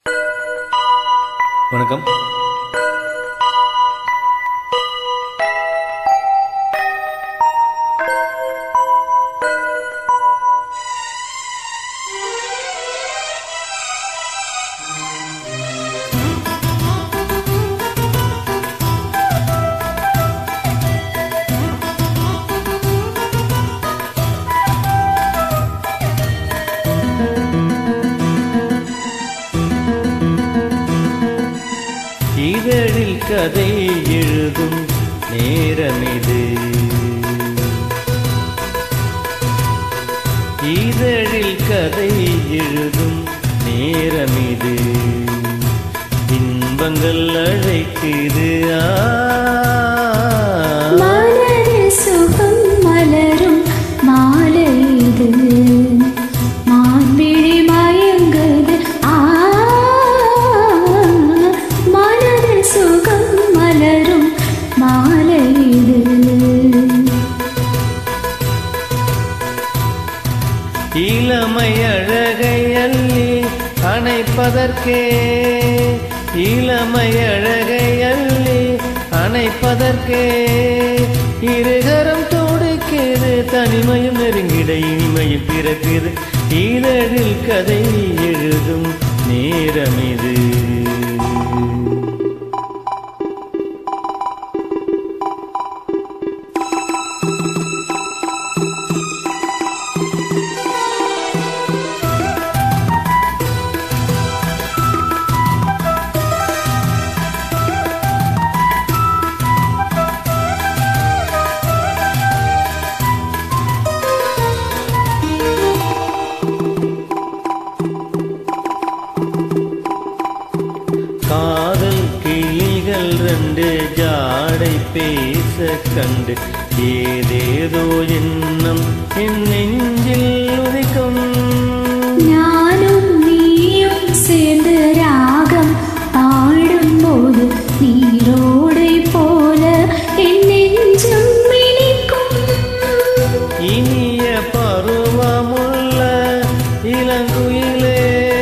வணக்கம் இதழில் கதை எழுதும் நேரமிது இதழில் கதை எழுதும் நேரமிது இன்பங்கள் அழைக்குது ஆ. மலரில் சுகம் மலரும் மாலை இது மான்விழி மயங்குது ஆ மலரில் சுகம் மலரும் மாலை இது இளமை அழகை அள்ளி அணைப்பதற்கே இளமை அழகை அள்ளி அணைப்பதற்கே இருகரம் துடிக்குது தனிமையும் நெருங்கிட இனிமையும் பிறக்குது இதழில் கதை எழுதும் நேரம் இது காதல் கிளிகள் ரெண்டு ஜாடை பேச கண்டு ஏதேதோ எண்ணம் என் நெஞ்சில் உதிக்கும் ഞാനും നീയും சேர்ந்து രാഗം പാടുമ്പോൾ നീരോടെ പോലെ എൻ നെഞ്ചം മിനിക്കും இனிய பருவமுள்ள இளங்குயிலே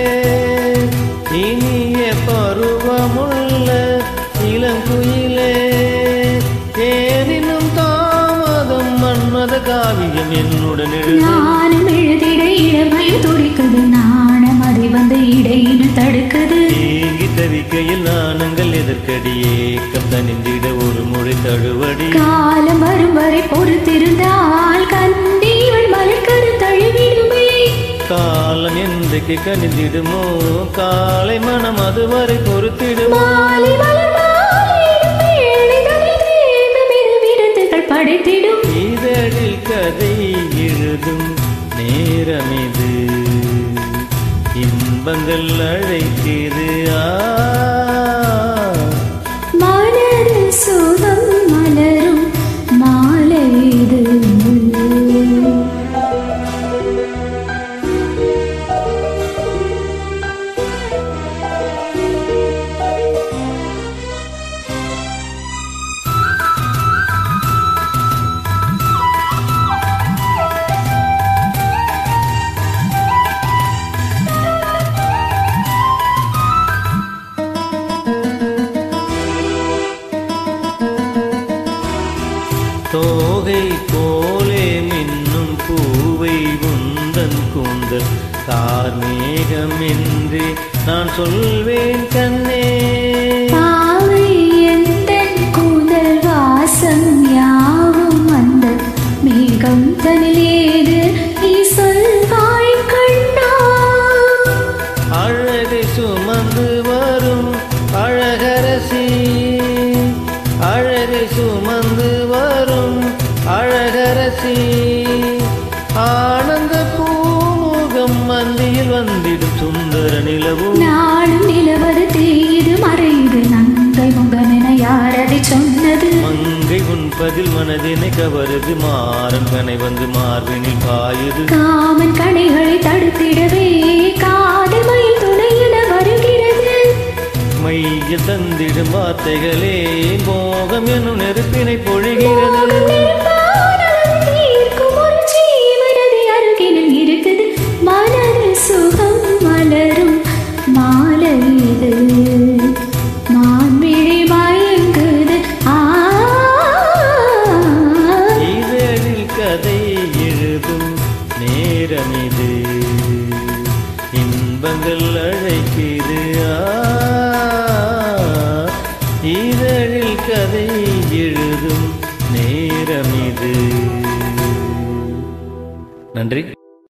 இனிய பருவமுள்ள இளங்குயிலே ஏனினும் தாமதம் மன்மத காவியம் என்னுடன் எழுது ഞാനും എഴുതിട ഇളമയും തുടിക്കുது നാണം അതി വന്ന് ഇടയിന് തടുക്കുது ஏங்கி தவிக்கையில் நாணங்கள் எதற்கடி ஏக்கம் தனிந்திட ஒரு முறை தழுவடி കാലം വരും വരെ പൊറുത്തിരുന്നാൽ കണ്ടീവൾ മലക്കരു തഴുകിടുമേ காலம் என்றைக்கு கனிந்திடுமோ காலை மனம் அதுவரை பொறுத்திடுமோ മാലി മലർമാലയിടും വേളിതളിൽ പ്രേമമിരു വിരുന്നുകൾ പடைத்திடும் இதழில் கதை எழுதும் நேரம் இது இன்பங்கள் அழைக்கிறது ஆ மலரில் சுகம் மலரும் மாலை இது தோகை போலே மின்னும் பூவை உந்தன் கூந்தல் தார்மேகம் என்று நான் சொல்வேன் கண்ணே பாவை எந்தன் கூந்தல் வாசம் யாவும் அந்த மேகம் தனிலேது நீ சொல்வாய் கண்ணா அழகை சுமந்து வரும் அழகரசி அழகை சுமந்து வரும் அழகரசி ஆனந்த பூமுகம் மந்தியில் வந்திடும் சுந்தர நிலவும் நாளும் நிலவது தேயுது மறையுது நங்கை முகமென யார் அதை சொன்னது மங்கை உன்பதில் மனதினை கவருது மாறன் கனை வந்து மார்பினில் பாயுது காமன் கணைகளை தடுத்திடவே காதல் மயில் துணையிட வருகிறது மையில் தந்திடும் வார்த்தைகளே மோகம் என்னும் நெருப்பினை மோகம் பொழிகிறது நெருப்பானது தீர்க்கும் ஒரு ஜீவனது அருகினில் இருக்குது மலர் சுகம் மலரும் மாலை இன்பங்கள் அழைக்குது ஆ, இதழில் கதை எழுதும் நேரம் இது நன்றி